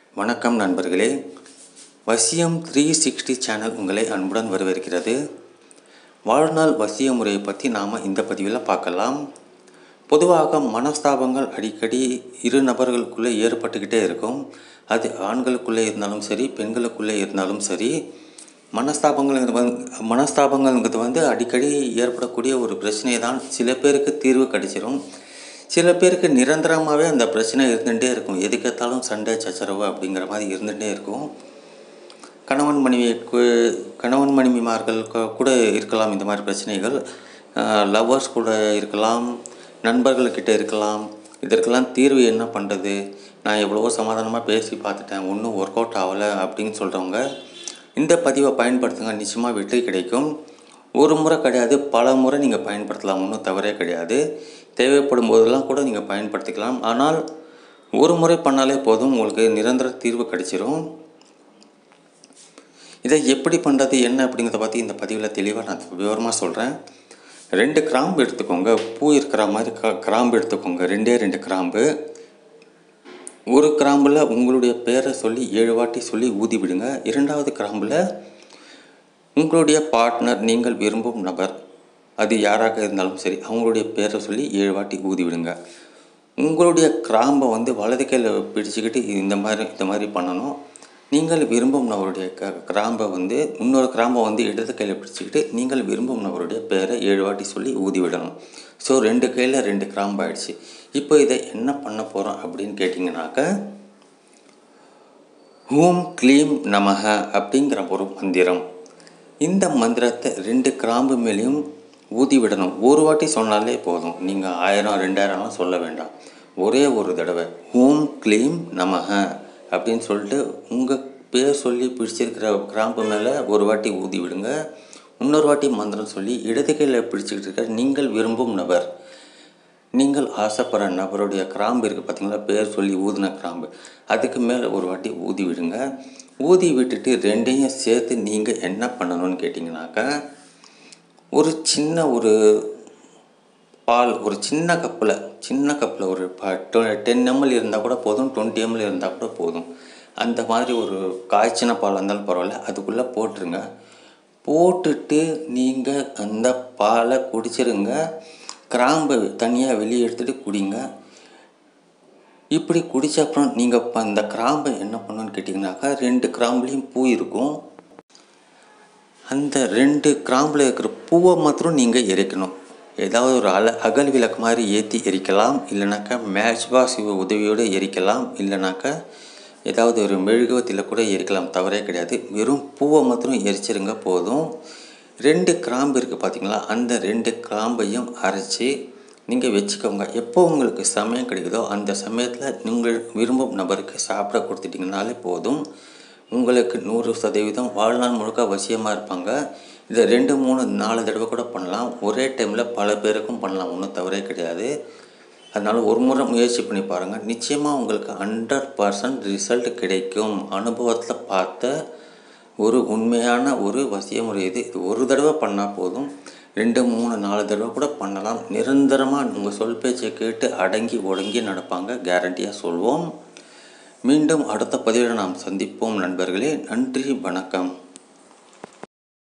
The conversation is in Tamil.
வணக்கம் நண்பர்களே வசியம் த்ரீ சிக்ஸ்டி சேனல் உங்களை அன்புடன் வரவேற்கிறது வாழ்நாள் வசிய முறையை பற்றி நாம் இந்த பதிவில் பார்க்கலாம் பொதுவாக மனஸ்தாபங்கள் அடிக்கடி இரு நபர்களுக்குள்ளே ஏற்பட்டுக்கிட்டே இருக்கும் அது ஆண்களுக்குள்ளே இருந்தாலும் சரி பெண்களுக்குள்ளே இருந்தாலும் சரி மனஸ்தாபங்கள் வந்து மனஸ்தாபங்கள்ங்கிறது வந்து அடிக்கடி ஏற்படக்கூடிய ஒரு பிரச்சனை தான் சில பேருக்கு தீர்வு கிடைச்சிரும் சில பேருக்கு நிரந்தரமாகவே அந்த பிரச்சனை இருந்துகிட்டே இருக்கும் எதுக்கேற்றாலும் சண்டை சச்சரவு அப்படிங்கிற மாதிரி இருந்துகிட்டே இருக்கும் கணவன் மனைவிக்கு கணவன் மனைவிமார்கள் கு- கூட இருக்கலாம் இந்த மாதிரி பிரச்சனைகள் லவ்வர்ஸ் கூட இருக்கலாம் நண்பர்கள்கிட்ட இருக்கலாம் இதற்கெல்லாம் தீர்வு என்ன பண்ணுறது நான் எவ்வளவோ சமாதானமாக பேசி பார்த்துட்டேன் ஒன்றும் ஒர்க் அவுட் ஆகலை அப்படின்னு சொல்கிறவங்க இந்த பதிவை பயன்படுத்துங்க நிச்சயமாக வெற்றி கிடைக்கும் ஒரு முறை கிடையாது பல முறை நீங்கள் பயன்படுத்தலாம் ஒன்றும் தவறே கிடையாது தேவைப்படும் போதெல்லாம் கூட நீங்கள் பயன்படுத்திக்கலாம் ஆனால் ஒரு முறை பண்ணாலே போதும் உங்களுக்கு நிரந்தர தீர்வு கிடைச்சிரும் இதை எப்படி பண்ணுறது என்ன அப்படிங்கிறத பற்றி இந்த பதிவில் தெளிவாக நான் விவரமாக சொல்கிறேன் ரெண்டு கிராம்பு எடுத்துக்கோங்க பூ இருக்கிற மாதிரி க கிராம்பு எடுத்துக்கோங்க ரெண்டே ரெண்டு கிராம்பு ஒரு கிராம்பில் உங்களுடைய பேரை சொல்லி ஏழு வாட்டி சொல்லி ஊதி விடுங்க இரண்டாவது கிராம்பில் உங்களுடைய பார்ட்னர் நீங்கள் விரும்பும் நபர் அது யாராக இருந்தாலும் சரி அவங்களுடைய பேரை சொல்லி ஏழு வாட்டி ஊதி விடுங்க உங்களுடைய கிராம்பை வந்து வலது கையில் பிடிச்சிக்கிட்டு இந்த மாதிரி இந்த மாதிரி பண்ணணும் நீங்கள் விரும்பும் நபருடைய க கிராம்பை வந்து இன்னொரு கிராம்பை வந்து இடது கையில் பிடிச்சிக்கிட்டு நீங்கள் விரும்பும் நபருடைய பேரை ஏழு வாட்டி சொல்லி ஊதி விடணும் ஸோ ரெண்டு கையில் ரெண்டு கிராம்பு ஆயிடுச்சு இப்போ இதை என்ன பண்ண போகிறோம் அப்படின்னு கேட்டிங்கனாக்க ஹூம் க்ளீம் நமக அப்படிங்கிற ஒரு மந்திரம் இந்த மந்திரத்தை ரெண்டு கிராம்பு மேலேயும் ஊதி விடணும் ஒரு வாட்டி சொன்னாலே போதும் நீங்கள் ஆயிரம் ரெண்டாயிரம்லாம் சொல்ல வேண்டாம் ஒரே ஒரு தடவை ஹூம் க்ளீம் நமக அப்படின்னு சொல்லிட்டு உங்கள் பேர் சொல்லி பிடிச்சிருக்கிற கிராம்பு மேலே ஒரு வாட்டி ஊதி விடுங்க இன்னொரு வாட்டி மந்திரம் சொல்லி இடது கையில் பிடிச்சிக்கிட்டு இருக்க நீங்கள் விரும்பும் நபர் நீங்கள் ஆசைப்படுற நபருடைய கிராம்பு இருக்குது பார்த்தீங்களா பேர் சொல்லி ஊதின கிராம்பு அதுக்கு மேலே ஒரு வாட்டி ஊதி விடுங்க ஊதி விட்டுட்டு ரெண்டையும் சேர்த்து நீங்கள் என்ன பண்ணணும்னு கேட்டிங்கனாக்கா ஒரு சின்ன ஒரு பால் ஒரு சின்ன கப்பில் சின்ன கப்பில் ஒரு டென் எம்எல் இருந்தால் கூட போதும் டுவெண்ட்டி எம்எல் இருந்தால் கூட போதும் அந்த மாதிரி ஒரு காய்ச்சின பால் இருந்தாலும் பரவாயில்ல அதுக்குள்ளே போட்டுருங்க போட்டுட்டு நீங்கள் அந்த பாலை குடிச்சிருங்க கிராம்பை தனியாக வெளியே எடுத்துகிட்டு குடிங்க இப்படி குடிச்ச அப்புறம் நீங்கள் இப்போ அந்த கிராம்பை என்ன பண்ணணும்னு கேட்டிங்கனாக்கா ரெண்டு கிராம்புலேயும் பூ இருக்கும் அந்த ரெண்டு கிராம்பில் இருக்கிற பூவை மாத்திரம் நீங்கள் எரிக்கணும் ஏதாவது ஒரு அல அகல் விளக்கு மாதிரி ஏற்றி எரிக்கலாம் இல்லைனாக்கா மேட்ச் பாக்ஸ் உதவியோடு எரிக்கலாம் இல்லைனாக்கா ஏதாவது ஒரு மெழுகுவத்தில் கூட எரிக்கலாம் தவறே கிடையாது வெறும் பூவை மாத்திரம் எரிச்சிருங்க போதும் ரெண்டு கிராம்பு இருக்குது பார்த்தீங்களா அந்த ரெண்டு கிராம்பையும் அரைச்சி நீங்கள் வச்சுக்கோங்க எப்போ உங்களுக்கு சமயம் கிடைக்குதோ அந்த சமயத்தில் நீங்கள் விரும்பும் நபருக்கு சாப்பிட கொடுத்துட்டிங்கனாலே போதும் உங்களுக்கு நூறு சதவீதம் வாழ்நாள் முழுக்க வசியமாக இருப்பாங்க இதை ரெண்டு மூணு நாலு தடவை கூட பண்ணலாம் ஒரே டைமில் பல பேருக்கும் பண்ணலாம் ஒன்றும் தவறே கிடையாது அதனால் ஒரு முறை முயற்சி பண்ணி பாருங்கள் நிச்சயமாக உங்களுக்கு ஹண்ட்ரட் பர்சன்ட் ரிசல்ட் கிடைக்கும் அனுபவத்தில் பார்த்த ஒரு உண்மையான ஒரு வசிய முறை இது இது ஒரு தடவை பண்ணால் போதும் ரெண்டு மூணு நாலு தடவை கூட பண்ணலாம் நிரந்தரமாக உங்கள் சொல் பேச்சை கேட்டு அடங்கி ஒடுங்கி நடப்பாங்க கேரண்டியாக சொல்வோம் மீண்டும் அடுத்த பதிவில் நாம் சந்திப்போம் நண்பர்களே நன்றி வணக்கம்